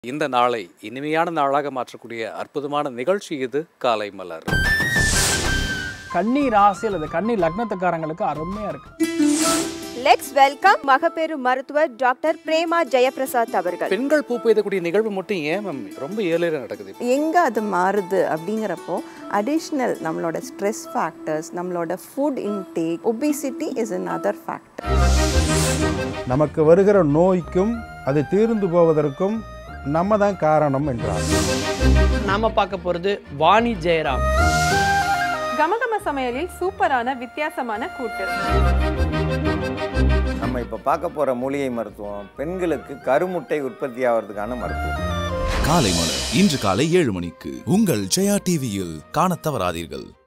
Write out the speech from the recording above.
இந்த நாளை இனிமையான நாளாக மாற்றக்கூடிய அற்புதமான நிகழ்ச்சி இது காலை மலர் கன்னி ராசி அல்லது கன்னி லக்னத்துக்காரங்களுக்கு அருமையா இருக்கு லெட்ஸ் வெல்கம் மகப்பேறு மருத்துவர் டாக்டர் பிரேமா ஜெயபிரசாத் அவர்கள் பெண்கள் பூ பெய்தக்கூடிய நிகழ்வு மட்டும் ஏன் மேம் ரொம்ப ஏழையில நடக்குது எங்கே அது மாறுது அப்படிங்கிறப்போ அடிஷ்னல் நம்மளோட ஸ்ட்ரெஸ் ஃபேக்டர்ஸ் நம்மளோட food intake obesity is an other factor நமக்கு வருகிற நோய்க்கும் அது தீர்ந்து போவதற்கும் நம்ம தான் காரணம் என்றார் நாம பார்க்க போறது வாணி ஜெயராம் கமகம சமையலில் சூப்பரான வித்தியாசமான கூட்டு நம்ம இப்போ பார்க்க போகிற மூலிகை மருத்துவம் பெண்களுக்கு கருமுட்டை உற்பத்தி ஆகிறதுக்கான மருத்துவம் காலை மலர் இன்று காலை ஏழு மணிக்கு உங்கள் ஜெயா டிவியில் காணத் தவறாதீர்கள்